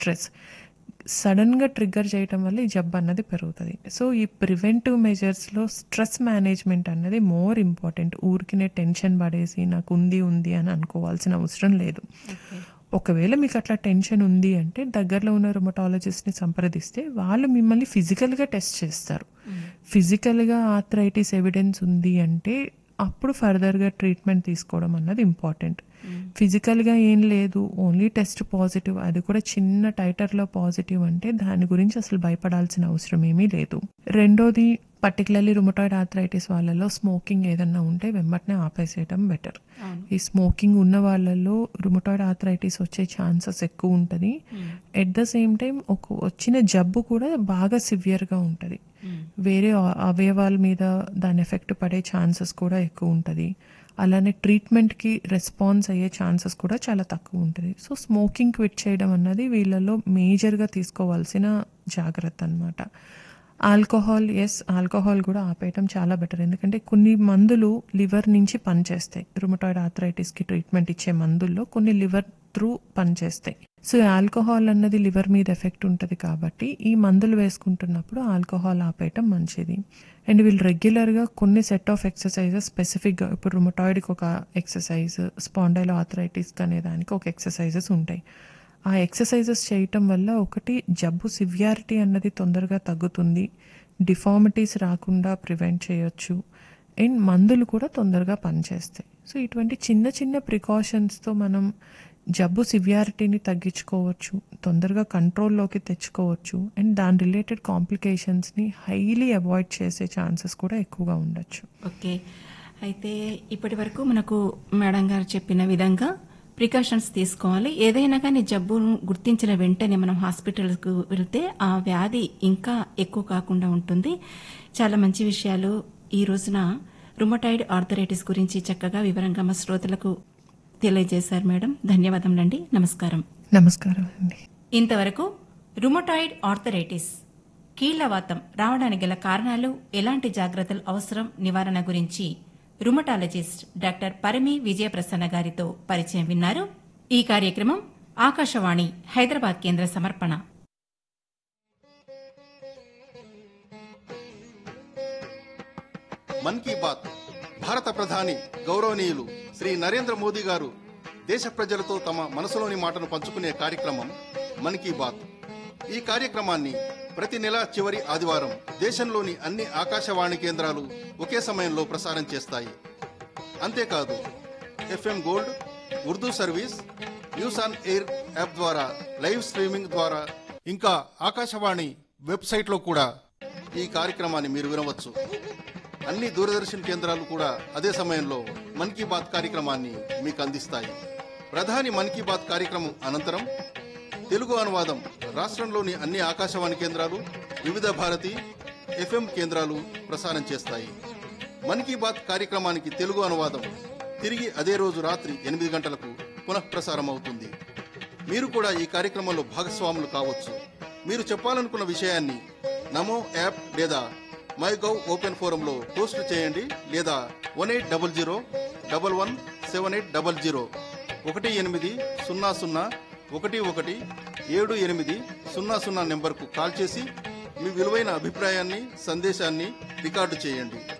stress సడన్గా trigger చేయటం వల్ల ఈ జబ్బు అన్నది పెరుగుతుంది సో ఈ ప్రివెంటివ్ మెజర్స్లో స్ట్రెస్ మేనేజ్మెంట్ అన్నది మోర్ ఇంపార్టెంట్ ఊరికినే టెన్షన్ పడేసి నాకు ఉంది ఉంది అని అనుకోవాల్సిన అవసరం లేదు ఒకవేళ మీకు అట్లా టెన్షన్ ఉంది అంటే దగ్గరలో ఉన్న రుమటాలజిస్ట్ని సంప్రదిస్తే వాళ్ళు మిమ్మల్ని ఫిజికల్గా టెస్ట్ చేస్తారు ఫిజికల్గా ఆథరైటిస్ ఎవిడెన్స్ ఉంది అంటే అప్పుడు ఫర్దర్గా ట్రీట్మెంట్ తీసుకోవడం అన్నది ఇంపార్టెంట్ ఫిజికల్గా ఏం లేదు ఓన్లీ టెస్ట్ పాజిటివ్ అది కూడా చిన్న టైటర్లో పాజిటివ్ అంటే దాని గురించి అసలు భయపడాల్సిన అవసరం ఏమీ లేదు రెండోది పర్టికులర్లీ రుమటాయిడ్ ఆథరైటిస్ వాళ్ళలో స్మోకింగ్ ఏదన్నా ఉంటే వెంబటనే ఆపేసేయడం బెటర్ ఈ స్మోకింగ్ ఉన్న వాళ్ళల్లో రుమటాయిడ్ ఆథరైటిస్ వచ్చే ఛాన్సెస్ ఎక్కువ ఉంటుంది ఎట్ ద సేమ్ టైం ఒక వచ్చిన జబ్బు కూడా బాగా సివియర్గా ఉంటుంది వేరే అ- అవయవాల మీద దాని ఎఫెక్ట్ పడే ఛాన్సెస్ కూడా ఎక్కువ ఉంటుంది అలానే ట్రీట్మెంట్కి రెస్పాన్స్ అయ్యే ఛాన్సెస్ కూడా చాలా తక్కువ ఉంటుంది సో స్మోకింగ్ క్విట్ చేయడం అన్నది వీళ్ళలో మేజర్గా తీసుకోవాల్సిన జాగ్రత్త అనమాట ఆల్కహాల్ ఎస్ ఆల్కహాల్ కూడా ఆపేయటం చాలా బెటర్ ఎందుకంటే కొన్ని మందులు లివర్ నుంచి పనిచేస్తాయి రుమటాయిడ్ ఆథరైటిస్కి ట్రీట్మెంట్ ఇచ్చే మందుల్లో కొన్ని లివర్ త్రూ పనిచేస్తాయి సో ఈ ఆల్కహాల్ అన్నది లివర్ మీద ఎఫెక్ట్ ఉంటుంది కాబట్టి ఈ మందులు వేసుకుంటున్నప్పుడు ఆల్కహాల్ ఆపేయటం మంచిది అండ్ వీళ్ళు రెగ్యులర్గా కొన్ని సెట్ ఆఫ్ ఎక్సర్సైజెస్ స్పెసిఫిక్గా ఇప్పుడు రుమటాయిడ్కి ఒక ఎక్సర్సైజ్ స్పాండైలో ఆథరైటిస్ అనే దానికి ఒక ఎక్సర్సైజెస్ ఉంటాయి ఆ ఎక్సర్సైజెస్ చేయటం వల్ల ఒకటి జబ్బు సివియారిటీ అన్నది తొందరగా తగ్గుతుంది డిఫార్మిటీస్ రాకుండా ప్రివెంట్ చేయొచ్చు అండ్ మందులు కూడా తొందరగా పనిచేస్తాయి సో ఇటువంటి చిన్న చిన్న ప్రికాషన్స్తో మనం జబ్బు సివియారిటీని తగ్గించుకోవచ్చు తొందరగా కంట్రోల్లోకి తెచ్చుకోవచ్చు అండ్ దాని రిలేటెడ్ కాంప్లికేషన్స్ని హైలీ అవాయిడ్ చేసే ఛాన్సెస్ కూడా ఎక్కువగా ఉండొచ్చు ఓకే అయితే ఇప్పటి వరకు మనకు మేడం గారు చెప్పిన విధంగా ప్రికాషన్స్ తీసుకోవాలి ఏదైనా కానీ జబ్బును గుర్తించిన వెంటనే మనం హాస్పిటల్కు వెళ్తే ఆ వ్యాధి ఇంకా ఎక్కువ కాకుండా ఉంటుంది చాలా మంచి విషయాలు ఈ రోజున రుమటైడ్ ఆర్థరైటిస్ గురించి చక్కగా వివరంగా మా శ్రోతలకు తెలియజేశారు మేడం ధన్యవాదములండి నమస్కారం నమస్కారం అండి ఇంతవరకు రుమటాయిడ్ ఆర్థరైటిస్ కీళ్లవాతం రావడానికి గల కారణాలు ఎలాంటి జాగ్రత్తలు అవసరం నివారణ గురించి రుమటాలజిస్ట్ డాక్టర్ పరిమి విజయప్రసన్న గారితో పరిచయం విన్నారు ఈ కార్యక్రమం ఆకాశవాణి హైదరాబాద్ కేంద్ర సమర్పణ మన్ కీ బాత్ భారత ప్రధాని గౌరవనీయులు శ్రీ నరేంద్ర మోదీ గారు దేశ ప్రజలతో తమ మనసులోని మాటను పంచుకునే కార్యక్రమం మన్ కీ బాత్ ఈ కార్యక్రమాన్ని ప్రతి నెల చివరి ఆదివారం దేశంలోని అన్ని ఆకాశవాణి కేంద్రాలు ఒకే సమయంలో ప్రసారం చేస్తాయి అంతేకాదు FM gold Urdu service news on air app ద్వారా లైవ్ స్ట్రీమింగ్ ద్వారా ఇంకా ఆకాశవాణి వెబ్సైట్లో కూడా ఈ కార్యక్రమాన్ని మీరు వినవచ్చు అన్ని దూరదర్శన్ కేంద్రాలు కూడా అదే సమయంలో మన్ కీ బాత్ కార్యక్రమాన్ని మీకు అందిస్తాయి ప్రధాని మన్ కీ బాత్ కార్యక్రమం అనంతరం తెలుగు అనువాదం రాష్ట్రంలోని అన్ని ఆకాశవాణి కేంద్రాలు వివిధ భారతి ఎఫ్ఎం కేంద్రాలు ప్రసారం చేస్తాయి మన్ కీ బాత్ కార్యక్రమానికి తెలుగు అనువాదం తిరిగి అదే రోజు రాత్రి ఎనిమిది గంటలకు పునఃప్రసారం అవుతుంది మీరు కూడా ఈ కార్యక్రమంలో భాగస్వాములు కావచ్చు మీరు చెప్పాలనుకున్న విషయాన్ని నమో యాప్ లేదా మై గవ్ ఓపెన్ ఫోరంలో పోస్ట్ చేయండి లేదా one eight double zero double one seven eight double zero ఒకటి ఎనిమిది సున్నా సున్నా ఒకటి ఒకటి ఏడు ఎనిమిది సున్నా సున్నా నెంబర్కు కాల్ చేసి మీ విలువైన అభిప్రాయాన్ని సందేశాన్ని రికార్డు చేయండి